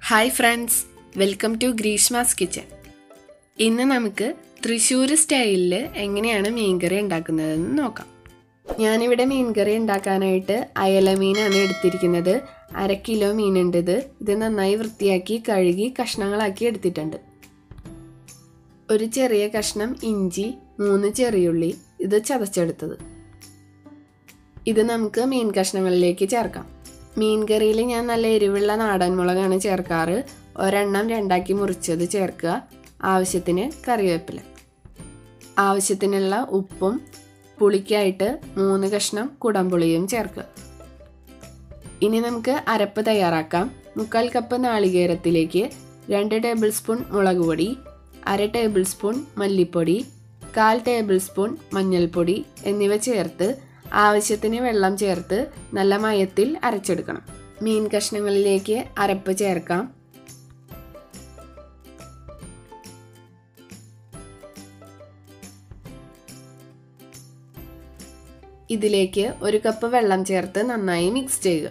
hi friends welcome to Greeshma's kitchen ഇന്ന് നമുക്ക് തൃശ്ശൂർ സ്റ്റൈലിൽ എങ്ങനെയാണ് മീൻകറി ഉണ്ടാക്കുന്നതെന്ന് നോക്കാം ഞാനിവിടെ മീൻകറി ഉണ്ടാക്കാനായിട്ട് അയല മീനാണ് എടുത്തിരിക്കുന്നത് അര കിലോ മീനുണ്ട് ഇത് ഇത് നന്നായി വൃത്തിയാക്കി കഴുകി കഷ്ണങ്ങളാക്കി എടുത്തിട്ടുണ്ട് ഒരു ചെറിയ കഷ്ണം ഇഞ്ചി മൂന്ന് ചെറിയുള്ളി ഇത് ചതച്ചെടുത്തത് ഇത് നമുക്ക് മീൻ കഷ്ണങ്ങളിലേക്ക് ചേർക്കാം മീൻ കറിയിൽ ഞാൻ നല്ല എരിവുള്ള നാടൻ മുളകാണ് ചേർക്കാറ് ഒരെണ്ണം രണ്ടാക്കി മുറിച്ചത് ചേർക്കുക ആവശ്യത്തിന് കറിവേപ്പില ആവശ്യത്തിനുള്ള ഉപ്പും പുളിക്കായിട്ട് മൂന്ന് കഷ്ണം കുടംപുളിയും ചേർക്കുക ഇനി നമുക്ക് അരപ്പ് തയ്യാറാക്കാം മുക്കാൽ കപ്പ് നാളികേരത്തിലേക്ക് രണ്ട് ടേബിൾ സ്പൂൺ മുളക് പൊടി അര ടേബിൾ സ്പൂൺ മല്ലിപ്പൊടി കാൽ ടേബിൾ സ്പൂൺ മഞ്ഞൾപ്പൊടി എന്നിവ ചേർത്ത് ആവശ്യത്തിന് വെള്ളം ചേർത്ത് നല്ല മയത്തിൽ അരച്ചെടുക്കണം മീൻ കഷ്ണങ്ങളിലേക്ക് അരപ്പ് ചേർക്കാം ഇതിലേക്ക് ഒരു കപ്പ് വെള്ളം ചേർത്ത് നന്നായി മിക്സ് ചെയ്യുക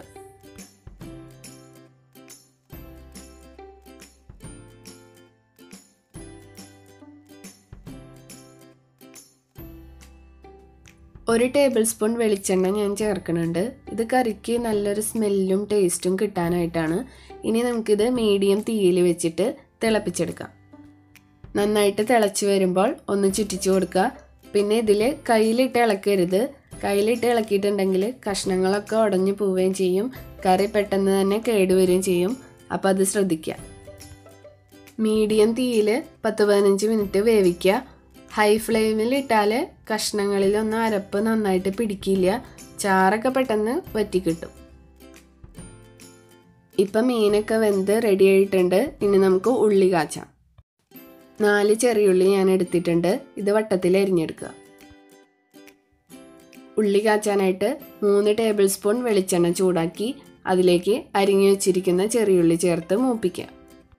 ഒരു ടേബിൾ സ്പൂൺ വെളിച്ചെണ്ണ ഞാൻ ചേർക്കുന്നുണ്ട് ഇത് കറിക്ക് നല്ലൊരു സ്മെല്ലും ടേസ്റ്റും കിട്ടാനായിട്ടാണ് ഇനി നമുക്കിത് മീഡിയം തീയിൽ വെച്ചിട്ട് തിളപ്പിച്ചെടുക്കാം നന്നായിട്ട് തിളച്ച് വരുമ്പോൾ ഒന്ന് ചുറ്റിച്ചു കൊടുക്കുക പിന്നെ ഇതിൽ കയ്യിലിട്ട് ഇളക്കരുത് കയ്യിലിട്ട് ഇളക്കിയിട്ടുണ്ടെങ്കിൽ കഷ്ണങ്ങളൊക്കെ ഉടഞ്ഞു പോവുകയും ചെയ്യും കറി പെട്ടെന്ന് തന്നെ കേടുവരികയും ചെയ്യും അപ്പോൾ അത് ശ്രദ്ധിക്കുക മീഡിയം തീയിൽ പത്ത് പതിനഞ്ച് മിനിറ്റ് വേവിക്കുക ഹൈ ഫ്ലെയിമിൽ ഇട്ടാൽ കഷ്ണങ്ങളിലൊന്നും അരപ്പ് നന്നായിട്ട് പിടിക്കില്ല ചാറൊക്കെ പെട്ടെന്ന് വറ്റി കിട്ടും ഇപ്പം മീനൊക്കെ വെന്ത് റെഡി ആയിട്ടുണ്ട് ഇനി നമുക്ക് ഉള്ളി കാച്ചാം നാല് ചെറിയുള്ളി ഞാൻ എടുത്തിട്ടുണ്ട് ഇത് വട്ടത്തിൽ അരിഞ്ഞെടുക്കുക ഉള്ളി കാച്ചാനായിട്ട് മൂന്ന് ടേബിൾ സ്പൂൺ വെളിച്ചെണ്ണ ചൂടാക്കി അതിലേക്ക് അരിഞ്ഞു വെച്ചിരിക്കുന്ന ചെറിയുള്ളി ചേർത്ത് മൂപ്പിക്കുക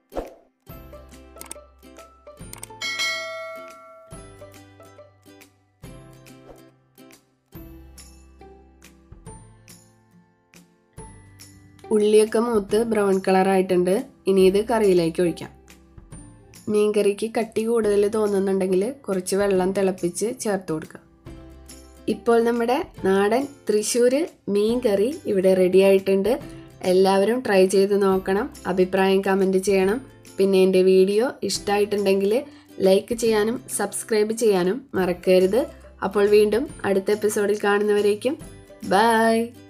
ഉള്ളിയൊക്കെ മൂത്ത് ബ്രൗൺ കളറായിട്ടുണ്ട് ഇനി ഇത് കറിയിലേക്ക് ഒഴിക്കാം മീൻകറിക്ക് കട്ടി കൂടുതൽ തോന്നുന്നുണ്ടെങ്കിൽ കുറച്ച് വെള്ളം തിളപ്പിച്ച് ചേർത്ത് കൊടുക്കുക ഇപ്പോൾ നമ്മുടെ നാടൻ തൃശ്ശൂർ മീൻ കറി ഇവിടെ റെഡി ആയിട്ടുണ്ട് എല്ലാവരും ട്രൈ ചെയ്ത് നോക്കണം അഭിപ്രായം കമൻറ്റ് ചെയ്യണം പിന്നെ എൻ്റെ വീഡിയോ ഇഷ്ടമായിട്ടുണ്ടെങ്കിൽ ലൈക്ക് ചെയ്യാനും സബ്സ്ക്രൈബ് ചെയ്യാനും മറക്കരുത് അപ്പോൾ വീണ്ടും അടുത്ത എപ്പിസോഡിൽ കാണുന്നവരേക്കും ബൈ